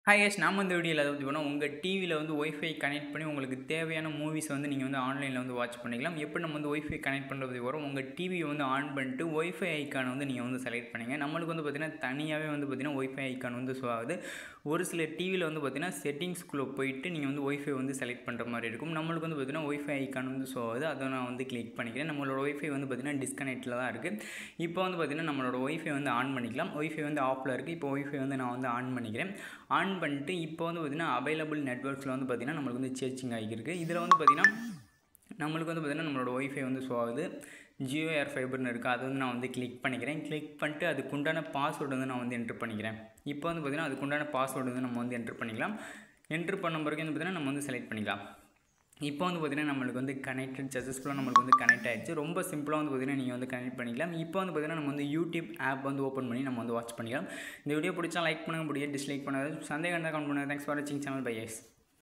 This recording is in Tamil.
ஹாய் எஸ் நாம் இந்த வீடியோவில் அதை பற்றி போனால் உங்கள் டிவியில் வந்து ஒய்ஃபை கனெக்ட் பண்ணி உங்களுக்கு தேவையான மூவிஸ் வந்து நீங்கள் வந்து ஆன்லைனில் வந்து வாட்ச் பண்ணிக்கலாம் எப்படி நம்ம வந்து ஒய்ஃபை கனெக்ட் பண்ணுறது வரும் உங்கள் டிவியை வந்து ஆன் பண்ணிட்டு ஒய்ஃபை ஐக்கானை வந்து நீங்கள் வந்து செலக்ட் பண்ணுங்கள் நம்மளுக்கு வந்து பார்த்திங்கன்னா தனியாகவே வந்து பார்த்திங்கன்னா ஒய்ஃபை ஐக்கான் வந்து ஷோ ஆகுது ஒரு சில டிவியில் வந்து பார்த்திங்கன்னா செட்டிங்ஸ்குள்ளே போயிட்டு நீங்கள் வந்து ஒய்ஃபை வந்து செலக்ட் பண்ணுற மாதிரி இருக்கும் நம்மளுக்கு வந்து பார்த்திங்கன்னா ஒய்ஃபை ஐக்கான் வந்து ஷோ ஆகுது அதை நான் வந்து கிளிக் பண்ணிக்கிறேன் நம்மளோட ஒய்ஃபை வந்து பார்த்திங்கன்னா டிஸ்கனெக்டில் தான் இருக்குது இப்போ வந்து பார்த்திங்கன்னா நம்மளோட ஒய்ஃபை வந்து ஆன் பண்ணிக்கலாம் ஒய்ஃபை வந்து ஆஃபில் இருக்குது இப்போ ஒய்ஃபை வந்து நான் வந்து ஆன் பண்ணிக்கிறேன் ஆன் பண்ணிட்டு இப்போ வந்து பார்த்திங்கன்னா அவைலபிள் நெட்ஒர்க்ஸில் வந்து பார்த்திங்கன்னா நம்மளுக்கு வந்து சேச்சிங் ஆகியிருக்கு இதில் வந்து பார்த்திங்கன்னா நம்மளுக்கு வந்து பார்த்திங்கன்னா நம்மளோட ஒய்ஃபை வந்து ஷோ ஆகுது ஜியோ ஏர் ஃபைபர்னு இருக்குது அது வந்து நான் வந்து கிளிக் பண்ணிக்கிறேன் கிளிக் பண்ணிட்டு அதுக்குண்டான பாஸ்வேர்டு வந்து நான் வந்து என்ட்ரு பண்ணிக்கிறேன் இப்போ வந்து பார்த்திங்கன்னா அதுக்குண்டான பாஸ்வேர்டு வந்து நம்ம வந்து என்ட்ரு பண்ணிக்கலாம் என்ட்ரு பண்ண பிறகு வந்து பார்த்திங்கன்னா நம்ம வந்து செலக்ட் பண்ணிக்கலாம் இப்போ வந்து பார்த்திங்கன்னா நம்மளுக்கு வந்து கனெக்டட் சக்ஸஸ்ஃபுல்லாக நம்மளுக்கு வந்து கனெக்ட் ஆகிடுச்சு ரொம்ப சிம்பிளாக வந்து பார்த்திங்கன்னா நீங்கள் வந்து கனெக்ட் பண்ணிக்கலாம் இப்போ வந்து பார்த்திங்கன்னா நம்ம வந்து யூடியூப் ஆப் வந்து ஓப்பன் பண்ணி நம்ம வந்து வாட்ச் பண்ணிக்கலாம் இந்த வீடியோ பிடிச்சா லைக் பண்ணுங்கள் முடியாது டிஸ்லைக் பண்ணாது சந்தேகம் இருந்தால் கமெண்ட் பண்ணுங்கள் தேங்க்ஸ் ஃபார் வாட்சிங் சேனல் பை எஸ்